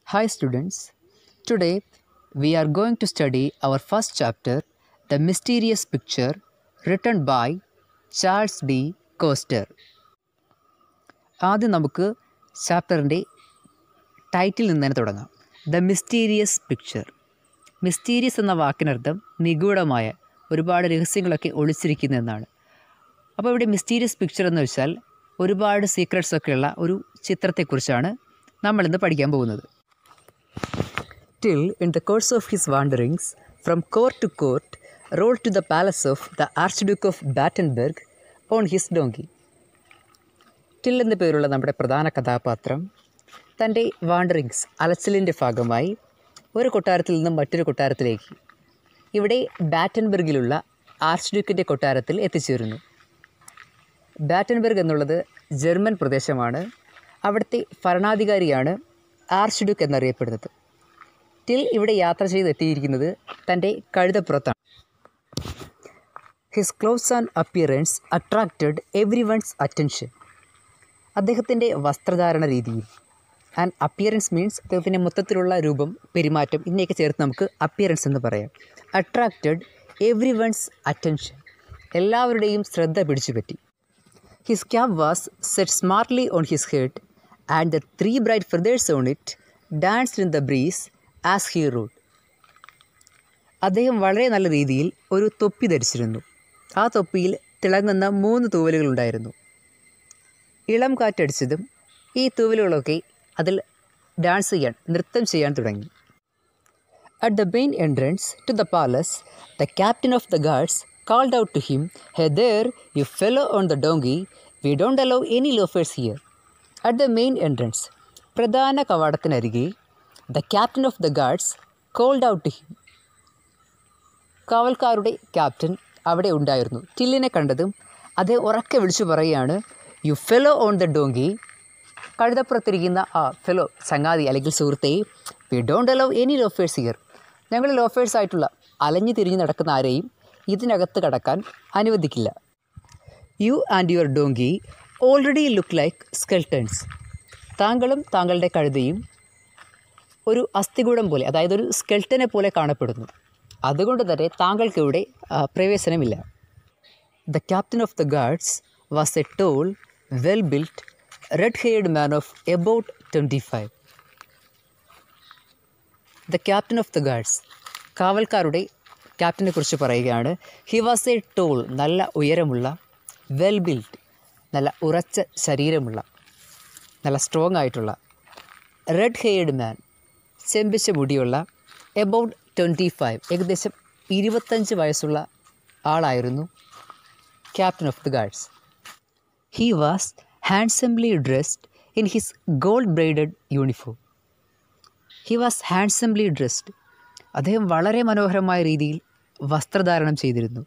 Hi, students. Today we are going to study our first chapter, The Mysterious Picture, written by Charles D. Coster. ആദ്യം നമുക്ക് ചാപ്റ്ററിൻ്റെ title നിന്ന് തന്നെ തുടങ്ങാം the mysterious picture mysterious എന്ന വാക്കിനർത്ഥം നിഗൂഢമായ ഒരുപാട് രഹസ്യങ്ങളൊക്കെ ഒളിച്ചിരിക്കുന്നു എന്നാണ് അപ്പോൾ ഇവിടെ മിസ്റ്റീരിയസ് പിക്ചർ എന്ന് വെച്ചാൽ ഒരുപാട് സീക്രട്സ് ഒക്കെയുള്ള ഒരു ചിത്രത്തെക്കുറിച്ചാണ് നമ്മളിന്ന് പഠിക്കാൻ പോകുന്നത് Till, in the course of his wanderings from court to court, rode to the palace of the Archduke of Battenberg on his donkey. Till എന്ന പേരുള്ള നമ്മുടെ പ്രധാന കഥാപാത്രം തൻ്റെ വാണ്ടറിങ്സ് അലച്ചിലിൻ്റെ ഭാഗമായി ഒരു കൊട്ടാരത്തിൽ നിന്നും മറ്റൊരു കൊട്ടാരത്തിലേക്ക് ഇവിടെ ബാറ്റൻബർഗിലുള്ള ആർച്ച് ഡ്യൂക്കിൻ്റെ കൊട്ടാരത്തിൽ എത്തിച്ചേരുന്നു ബാറ്റൻബർഗ് എന്നുള്ളത് ജർമ്മൻ പ്രദേശമാണ് അവിടുത്തെ ഭരണാധികാരിയാണ് ആർച്ച് ഡ്യൂക്ക് എന്നറിയപ്പെടുന്നത് ടിൽ ഇവിടെ യാത്ര ചെയ്തെത്തിയിരിക്കുന്നത് തൻ്റെ കഴുതപ്പുറത്താണ് his clothes and appearance attracted everyone's attention അദ്ദേഹത്തിൻ്റെ വസ്ത്രധാരണ രീതിയും ആൻഡ് അപ്പിയറൻസ് മീൻസ് അദ്ദേഹത്തിൻ്റെ മൊത്തത്തിലുള്ള രൂപം പെരുമാറ്റം ഇതിനെയൊക്കെ ചേർത്ത് നമുക്ക് അപ്പിയറൻസ് എന്ന് പറയാം അട്രാക്റ്റഡ് എവ്രി വൺസ് അറ്റൻഷൻ എല്ലാവരുടെയും ശ്രദ്ധ പിടിച്ചു പറ്റി his cap was set smartly on his head and the three bright feathers on it danced in the breeze as he rode അദ്ദേഹം വളരെ നല്ല രീതിയിൽ ഒരു തൊപ്പി ധരിച്ചിരുന്നു ആ തൊപ്പിയിൽ തിളങ്ങുന്ന മൂന്ന് തൂവലുകളുണ്ടായിരുന്നു ഇളം കാറ്റടിച്ചതും ഈ തൂവലുകളൊക്കെ അതിൽ ഡാൻസ് ചെയ്യാൻ നൃത്തം ചെയ്യാൻ തുടങ്ങി at the main entrance to the palace the captain of the guards called out to him hey there you fellow on the donkey we don't allow any loafers here at the main entrance പ്രധാന കവാടത്തിനരികെ the captain of the guards called out to him കാവൽക്കാരുടെ captain അവിടെ ഉണ്ടായിരുന്നു ടില്ലിനെ കണ്ടതും അദ്ദേഹം ഉറക്കെ വിളിച്ചു പറയുകയാണ് you fellow on the donkey കഴുതപ്പുറത്തിരിക്കുന്ന ആ ഫെലോ ചങ്ങാതി അല്ലെങ്കിൽ സുഹൃത്തെ V don't allow any loafers here ഞങ്ങൾ ലോഫേഴ്സ് ആയിട്ടുള്ള അലഞ്ഞു തിരിഞ്ഞ് നടക്കുന്ന ആരെയും ഇതിനകത്ത് കടക്കാൻ അനുവദിക്കില്ല you and your donkey already look like skeletons താങ്കളും താങ്കളുടെ കഴുതയും ഒരു അസ്ഥികൂടം പോലെ അതായത് ഒരു സ്കെൽട്ടനെ പോലെ കാണപ്പെടുന്നു അതുകൊണ്ട് തന്നെ താങ്കൾക്ക് ഇവിടെ പ്രവേശനമില്ല the captain of the guards was a tall well built red haired man of about twenty five the captain of the guards കാവൽക്കാരുടെ ക്യാപ്റ്റനെ കുറിച്ച് പറയുകയാണ് ഹി വാസ് എ ടോൾ നല്ല ഉയരമുള്ള വെൽ ബിൽറ്റ് നല്ല ഉറച്ച ശരീരമുള്ള നല്ല സ്ട്രോങ് ആയിട്ടുള്ള റെഡ് ഹെയർഡ് മാൻ ചെമ്പിച്ച മുടിയുള്ള എബൌട്ട് ട്വൻറ്റി ഫൈവ് ഏകദേശം ഇരുപത്തഞ്ച് വയസ്സുള്ള ആളായിരുന്നു captain of the guards he was handsomely dressed in his gold braided uniform he was handsomely dressed അദ്ദേഹം വളരെ മനോഹരമായ രീതിയിൽ വസ്ത്രധാരണം ചെയ്തിരുന്നു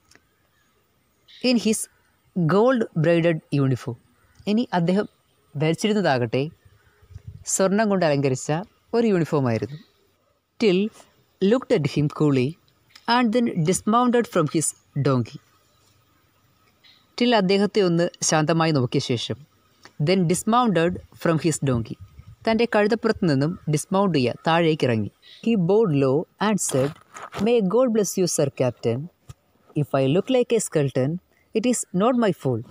in his gold braided uniform ഇനി അദ്ദേഹം ധരിച്ചിരുന്നതാകട്ടെ സ്വർണം കൊണ്ട് അലങ്കരിച്ച ഒരു യൂണിഫോമായിരുന്നു Till looked at him coolly and then dismounted from his donkey Till അദ്ദേഹത്തെ ഒന്ന് ശാന്തമായി നോക്കിയ ശേഷം then dismounted from his donkey തൻ്റെ കഴുതപ്പുറത്ത് നിന്നും ഡിസ്മൗണ്ട് ചെയ്യുക താഴേക്ക് ഇറങ്ങി he bowed low and said may God bless you sir captain if I look like a skeleton it is not my fault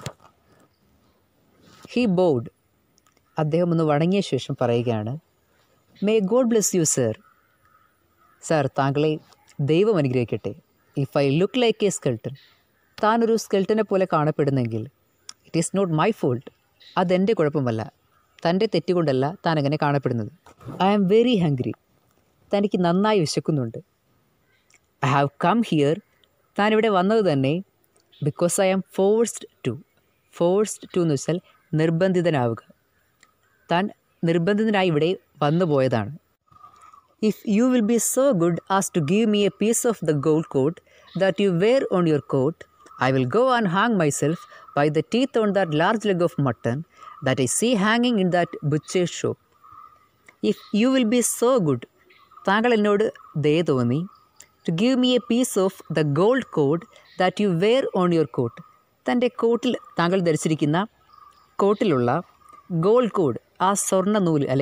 he bowed അദ്ദേഹം ഒന്ന് വണങ്ങിയ ശേഷം പറയുകയാണ് may God bless you sir sir താങ്കളെ ദൈവം അനുഗ്രഹിക്കട്ടെ if I look like a skeleton താനൊരു സ്കെൽട്ടനെ പോലെ കാണപ്പെടുന്നെങ്കിൽ it is not my fault അതെൻ്റെ കുഴപ്പമല്ല തൻ്റെ തെറ്റുകൊണ്ടല്ല താൻ അങ്ങനെ കാണപ്പെടുന്നത് ഐ ആം വെരി ഹംഗ്രി തനിക്ക് നന്നായി വിശക്കുന്നുണ്ട് ഐ ഹാവ് കം ഹിയർ താൻ ഇവിടെ വന്നത് തന്നെ because I am forced to forced to എന്ന് വെച്ചാൽ നിർബന്ധിതനാവുക താൻ നിർബന്ധിതനായി ഇവിടെ വന്നു പോയതാണ് if you will be so good as to give me a piece of the gold coat that you wear on your coat I will go and hang myself by the teeth on that large leg of mutton that I see ഹാങ്ങിങ് in that butcher shop if you will be so good താങ്കൾ എന്നോട് ദയ തോന്നി to give me a piece of the gold coat that you wear on your coat തൻ്റെ കോട്ടിൽ താങ്കൾ ധരിച്ചിരിക്കുന്ന കോട്ടിലുള്ള gold code ആ സ്വർണ്ണ നൂല് അല്ലെങ്കിൽ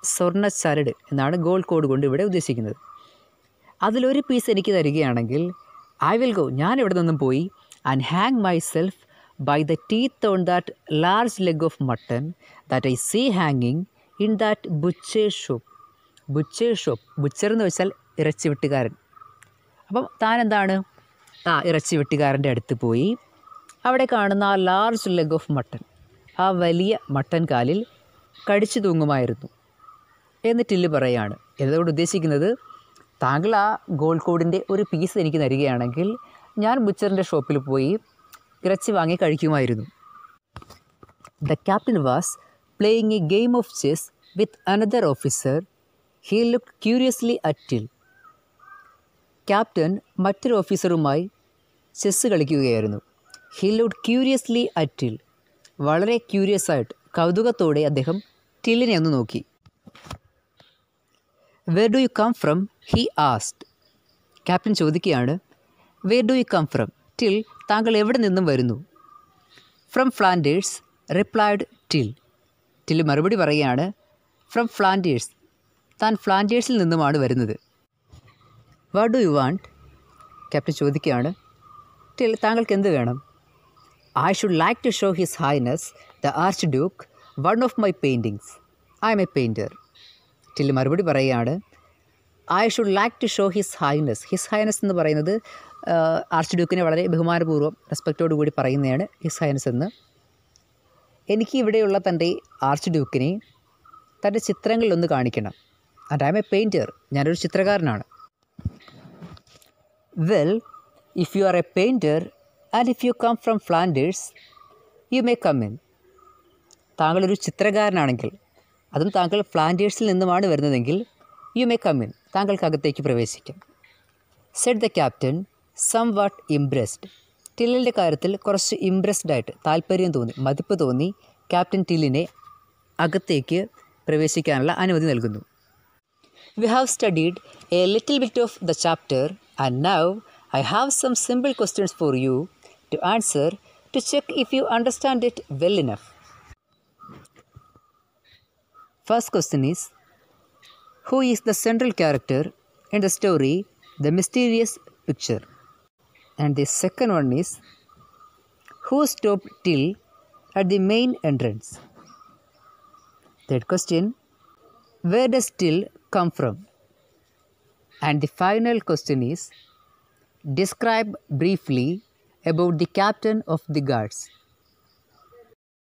സ്വർണ്ണ ചരട് എന്നാണ് ഗോൾഡ് കോഡ് കൊണ്ട് ഇവിടെ ഉദ്ദേശിക്കുന്നത് അതിലൊരു പീസ് എനിക്ക് തരികയാണെങ്കിൽ ഐ വിൽ ഗോ ഞാൻ ഇവിടെ നിന്നും പോയി and hang myself by the teeth on that large leg of mutton that I see ഹാങ്ങിങ് in that butcher shop butcher shop butcher എന്ന് വെച്ചാൽ ഇറച്ചി വെട്ടുകാരൻ അപ്പം താൻ എന്താണ് ആ ഇറച്ചി വെട്ടുകാരൻ്റെ അടുത്ത് പോയി അവിടെ കാണുന്ന ആ ലാർജ് ലെഗ് ഓഫ് മട്ടൺ ആ വലിയ മട്ടൻ കാലിൽ കടിച്ചു തൂങ്ങുമായിരുന്നു എന്ന് ടില്ല് പറയാണ് എന്നതുകൊണ്ട് ഉദ്ദേശിക്കുന്നത് താങ്കൾ ആ ഗോൾഡ് കോഡിൻ്റെ ഒരു പീസ് എനിക്ക് തരികയാണെങ്കിൽ ഞാൻ ബുച്ചറിൻ്റെ ഷോപ്പിൽ പോയി ഇറച്ചി വാങ്ങി കഴിക്കുമായിരുന്നു the captain was playing a game of chess with another officer he look curiously at Till captain മറ്റൊരു ഓഫീസറുമായി ചെസ്സ് കളിക്കുകയായിരുന്നു ഹി ലുഡ് ക്യൂരിയസ്ലി അറ്റിൽ വളരെ ക്യൂരിയസ് ആയിട്ട് കൗതുകത്തോടെ അദ്ദേഹം ടില്ലിനെ ഒന്ന് നോക്കി where do you come from he asked captain ചോദിക്കുകയാണ് where do you come from Till താങ്കൾ എവിടെ നിന്നും വരുന്നു from Flanders replied Till Till മറുപടി പറയുകയാണ് ഫ്രം ഫ്ലാൻഡേഴ്സ് താൻ ഫ്ലാൻഡേഴ്സിൽ നിന്നുമാണ് വരുന്നത് what do you want captain ചോദിക്കുകയാണ് ടിൽ താങ്കൾക്ക് എന്ത് വേണം I should like to show his highness the archduke one of my paintings I am a painter Till മറുപടി പറയുകയാണ് I should like to show his highness his highness എന്ന് പറയുന്നത് arch ഡ്യൂക്കിനെ വളരെ ബഹുമാനപൂർവ്വം റെസ്പെക്റ്റോടു കൂടി പറയുന്നതാണ് ഹിസ് ഹൈനസ് എന്ന് എനിക്ക് ഇവിടെയുള്ള തൻ്റെ ആർച്ച് ഡ്യൂക്കിനെ തൻ്റെ ചിത്രങ്ങളിലൊന്ന് കാണിക്കണം and I am a painter ഞാനൊരു ചിത്രകാരനാണ് well if you are a painter and if you come from Flanders you may come in താങ്കളൊരു ചിത്രകാരനാണെങ്കിൽ അതും താങ്കൾ ഫ്ലാൻഡേഴ്സിൽ നിന്നുമാണ് വരുന്നതെങ്കിൽ യു മേ കം ഇൻ താങ്കൾക്ക് അകത്തേക്ക് പ്രവേശിക്കാം said the captain somewhat impressed ടില്ലിൻ്റെ കാര്യത്തിൽ കുറച്ച് ഇംപ്രസ്ഡ് ആയിട്ട് താല്പര്യം തോന്നി മതിപ്പ് തോന്നി ക്യാപ്റ്റൻ ടില്ലിനെ അകത്തേക്ക് പ്രവേശിക്കാനുള്ള അനുമതി നൽകുന്നു we have studied a little bit of the chapter and now I have some simple questions for you to answer to check if you understand it well enough First question is Who is the central character in the story The Mysterious Picture? And the second one is Who stopped Till at the main entrance? Third question Where does Till come from? And the final question is Describe briefly about the captain of the guards.